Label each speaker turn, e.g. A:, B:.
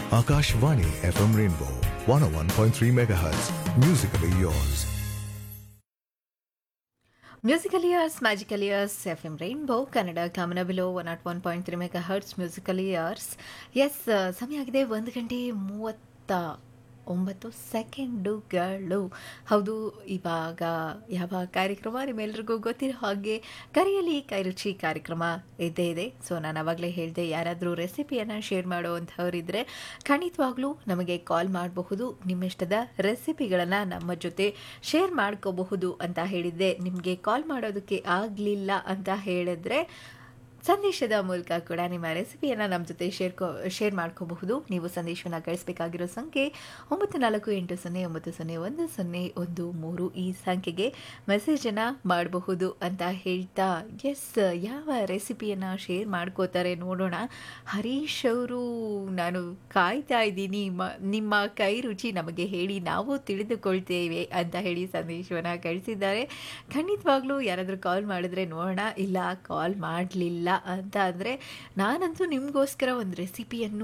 A: Akashvani FM Rainbow 101.3 MHz. Musically yours.
B: Musical years magical years F M rainbow Kannada ಕಾಮನಬಿಲೋ one naught one point three megahertz musical years ಎಸ್ ಸಮಯ ಆಗಿದೆ ಒಂದು ಗಂಟೆ ಮೂವತ್ತ ಒಂಬತ್ತು ಸೆಕೆಂಡುಗಳು ಹೌದು ಇವಾಗ ಯಾವ ಕಾರ್ಯಕ್ರಮ ನಿಮ್ಮೆಲ್ರಿಗೂ ಗೊತ್ತಿರೋ ಹಾಗೆ ಕರೆಯಲ್ಲಿ ಕೈರುಚಿ ಕಾರ್ಯಕ್ರಮ ಇದ್ದೇ ಇದೆ ಸೊ ನಾನು ಅವಾಗಲೇ ಹೇಳಿದೆ ಯಾರಾದರೂ ರೆಸಿಪಿಯನ್ನು ಶೇರ್ ಮಾಡುವಂಥವರಿದ್ದರೆ ಖಂಡಿತವಾಗ್ಲೂ ನಮಗೆ ಕಾಲ್ ಮಾಡಬಹುದು ನಿಮ್ಮಿಷ್ಟದ ರೆಸಿಪಿಗಳನ್ನು ನಮ್ಮ ಜೊತೆ ಶೇರ್ ಮಾಡ್ಕೋಬಹುದು ಅಂತ ಹೇಳಿದ್ದೆ ನಿಮಗೆ ಕಾಲ್ ಮಾಡೋದಕ್ಕೆ ಆಗಲಿಲ್ಲ ಅಂತ ಹೇಳಿದ್ರೆ ಸಂದೇಶದ ಮೂಲಕ ಕೂಡ ನಿಮ್ಮ ರೆಸಿಪಿಯನ್ನು ನಮ್ಮ ಜೊತೆ ಶೇರ್ ಶೇರ್ ಮಾಡ್ಕೋಬಹುದು ನೀವು ಸಂದೇಶವನ್ನು ಕಳಿಸಬೇಕಾಗಿರೋ ಸಂಖ್ಯೆ ಒಂಬತ್ತು ನಾಲ್ಕು ಎಂಟು ಸೊನ್ನೆ ಒಂಬತ್ತು ಸೊನ್ನೆ ಒಂದು ಸೊನ್ನೆ ಒಂದು ಮೂರು ಈ ಸಂಖ್ಯೆಗೆ ಮೆಸೇಜನ್ನು ಮಾಡಬಹುದು ಅಂತ ಹೇಳ್ತಾ ಎಸ್ ಯಾವ ರೆಸಿಪಿಯನ್ನು ಶೇರ್ ಮಾಡ್ಕೋತಾರೆ ನೋಡೋಣ ಹರೀಶ್ ಅವರು ನಾನು ಕಾಯ್ತಾ ಇದ್ದೀನಿ ಮ ನಿಮ್ಮ ಕೈ ರುಚಿ ನಮಗೆ ಹೇಳಿ ನಾವು ತಿಳಿದುಕೊಳ್ತೇವೆ ಅಂತ ಹೇಳಿ ಸಂದೇಶವನ್ನು ಕಳಿಸಿದ್ದಾರೆ ಖಂಡಿತವಾಗ್ಲೂ ಯಾರಾದರೂ ಕಾಲ್ ಮಾಡಿದ್ರೆ ನೋಡೋಣ ಇಲ್ಲ ಕಾಲ್ ಮಾಡಲಿಲ್ಲ ಅಂತ ಅಂದರೆ ನಾನಂತೂ ನಿಮಗೋಸ್ಕರ ಒಂದು ರೆಸಿಪಿಯನ್ನು